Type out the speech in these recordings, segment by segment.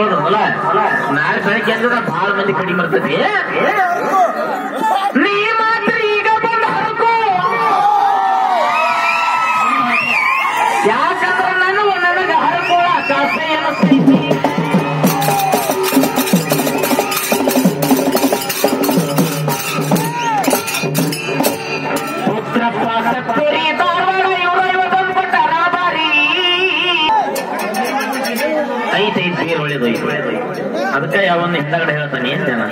ಹೌದು ಹೊಲ ನಾಳೆ ಬೆಳಗ್ಗೆ ಅಂದ್ರೆ ಬಹಳ ಮಂದಿ ಕಡಿಮೆ ಬರ್ತದೆ ನೀ ಮಾತ್ರ ಈಗ ಬಂದು ಹರ್ಕೋ ಯಾಕಂದ್ರೆ ನಾನು ನನಗೆ ಹರ್ಕೋಳ ಕಾಸ ಏನಸ್ತೈತಿ ಪುತ್ರಪ್ಪ ಸತ್ತೋರಿ ಧಾರವಾಡ ಇವ್ರ ಐವತ್ತೊಂದು ಪಟ್ಟ ರಾಬಾರಿ ಐತೆ ಐತೆ ಬೇರೆ ಒಳ್ಳೇದು ಐತೆ ಅದಕ್ಕೆ ಯಾವನ್ನ ಹಿಂದಗಡೆ ಹೇಳ್ತಾನೆ ಏನ್ ಜನ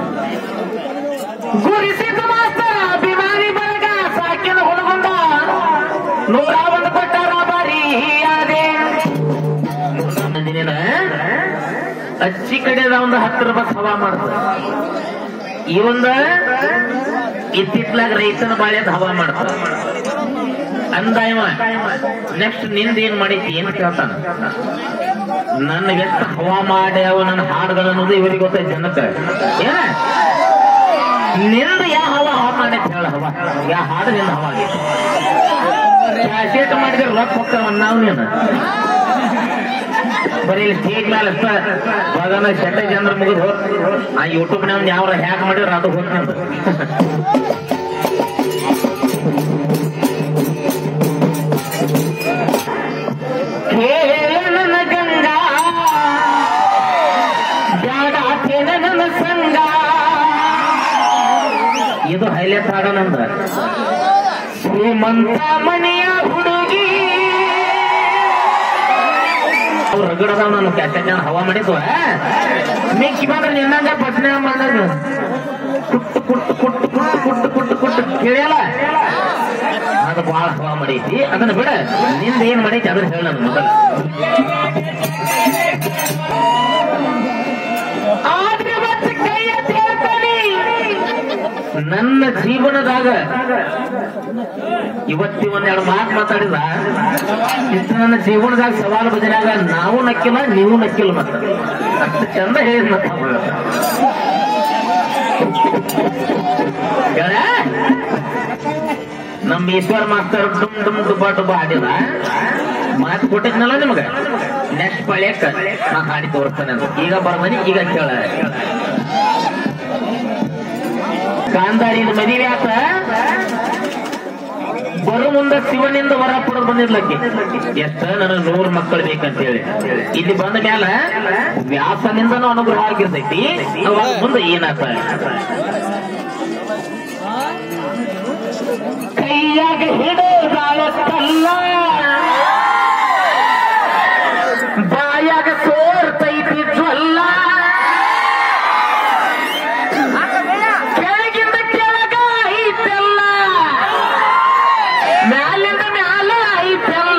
ಗುರಿಸಿದ ಮಾಸ್ತರ ಅಭಿಮಾನಿ ಬಳಗ ಸಾಕಿನ ಹುಡುಗುಂಡ ನೂರ ಒಂದು ಪಟ್ಟ ರಾಬಾರಿ ಅದೇ ಅಂದಿನೇನ ಅಚ್ಚಿ ಕಡೆದ ಒಂದು ಹತ್ತು ರೂಪಾಯಿ ಹವಾ ಮಾಡ್ತಾರೆ ಈ ಒಂದ ಇತ್ತಿತ್ಲಾಗ ರೈತನ ಬಾಳ್ಯದ ಹವಾ ಮಾಡ್ತಾರ ಅಂದ ಇವ ನೆಕ್ಸ್ಟ್ ನಿಂದ ಏನ್ ಮಾಡೈತಿ ಏನ್ ಕೇಳ್ತಾನ ನನ್ನ ಎಷ್ಟು ಹವಾ ಮಾಡ್ಯಾವ ನನ್ನ ಹಾಡುಗಳು ಅನ್ನೋದು ಇವರಿಗೆ ಗೊತ್ತೈತಿ ಜನಕ್ಕೆ ಏನ ನಿಂದ ಯಾ ಹವಾ ಹವಾ ಮಾಡೈತಿ ಹೇಳ ಹವಾ ಯಾ ಹಾಡು ನಿಂದ ಹವಾ ಆಗೈತಿ ಕ್ಯಾಸೆಟ್ ಮಾಡಿದ್ರೆ ರೊಕ್ಕ ಹೋಗ್ತಾವ ನಾವು ನೀನು ಬರೀ ಇಲ್ಲಿ ಸ್ಟೇಜ್ ಮೇಲೆ ಅಷ್ಟ ಇವಾಗ ಶೆಟ್ಟ ಜನರ ಮುಗಿದು ಹೋದ್ ಆ ಯೂಟ್ಯೂಬ್ ನಾವ್ ಯಾವ ಹ್ಯಾಕ್ ಮಾಡಿದ್ರೆ ಅದು ಹೋಗ್ತಂತ ನನ್ನ ಗಂಗಾ ಬ್ಯಾಡ ನನ್ನ ಸಂಗ ಇದು ಹೈಲೈಟ್ ಹಾಡ ನಂದ ಶ್ರೀಮಂತ ಮನೆಯ ಹುಡುಗಿ ಅವ್ರು ರಗಡದಾವ್ ನಾನು ಕ್ಯಾಸೆಟ್ ಹವಾ ಮಾಡಿದ್ವ ಮಿಕ್ಕಿ ಬಂದ್ರೆ ನಿನ್ನಂಗ ಪಟ್ನೆ ಮಾಡಿದ್ರು ಕುಟ್ಟು ಕುಟ್ಟು ಕುಟ್ಟು ಕುಟ್ಟು ಕುಟ್ಟು ಕುಟ್ಟು ಕುಟ್ಟು ಕೇಳಿಯಲ್ಲ ಅದು ಬಹಳ ಹವಾ ಮಾಡೈತಿ ಅದನ್ನ ಬಿಡ ನಿಂದ ಏನ್ ಮಾಡೈತಿ ಅದನ್ನ ಹೇಳ ನನ್ನ ಮೊದಲು ಆದ್ರೆ ಮತ್ತೆ ಕೈ ಎತ್ತಿ ಹೇಳ್ತಾನೆ, ನನ್ನ ಜೀವನದಾಗ ಇವತ್ತಿ ಒಂದೆರಡು ಮಾತು ಮಾತಾಡಿದ ಇಷ್ಟು ನನ್ನ ಜೀವನದಾಗ ಸವಾಲು ಬದಲಾಗ ನಾವು ನಕ್ಕಿಲ್ಲ ನೀವು ನಕ್ಕಿಲ್ಲ ಮತ್ತ ಅಷ್ಟು ಚಂದ ಹೇಳಿದ್ ಮತ್ತ ಅವ್ರು. ಗೆಳೆಯ, ನಮ್ಮ ಈಶ್ವರ ಮಾಸ್ತರ್ ಡುಮ್ ಡುಮ್ ಡುಬಾ ಡುಬಾ ಹಾಡಿದ ಮಾತು ಕೊಟ್ಟಿದ್ನಲ್ಲ ನಿಮಗ ನೆಕ್ಸ್ಟ್ ಪಳ್ಯಕ್ಕ ನಾ ಹಾಡಿ ತೋರಿಸ್ತಾನೆ ಅಂತ ಈಗ ಬರ್ಮನಿ ಈಗ ಕೇಳ ಗಾಂಧಾರಿನ ಮದುವೆ ಆತ ಬರು ಮುಂದ ಶಿವನಿಂದ ವರ ಪಡೆದು ಬಂದಿದ್ಲಕ್ಕಿ ಎಷ್ಟ ನನಗೆ ನೂರು ಮಕ್ಕಳು ಬೇಕಂತ ಹೇಳಿ ಇಲ್ಲಿ ಬಂದ ಮ್ಯಾಲ ವ್ಯಾಸನಿಂದನೂ ಅನುಗ್ರಹ ಆಗಿರ್ತೈತಿ ಅವಾಗ ಮುಂದೆ ಏನಾತ ಕೈಯಾಗ ಹಿಡಿದಾಳತ್ತಲ್ಲ ಬಾಯಾಗ ಸೋರ್ತೈತಿ ಜ್ವಲ್ಲ ಕೆಳಗಿಂದ ಕೆಳಗ ಐತೆಲ್ಲ ಮ್ಯಾಲಿಂದ ಮ್ಯಾಲ ಐತೆಲ್ಲ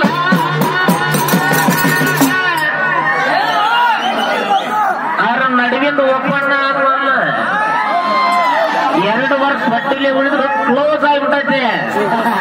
ಅವ್ರ ನಡುವಿಂದ ಒಪ್ಪಣ್ಣ ಆದ್ವಲ್ಲ ಎರಡು ವರ್ಷ ಬಟ್ಟಿಲೆ ಉಳಿದ್ರು ಕ್ಲೋಸ್ ಆಗ್ಬಿಟ್ಟೈತೆ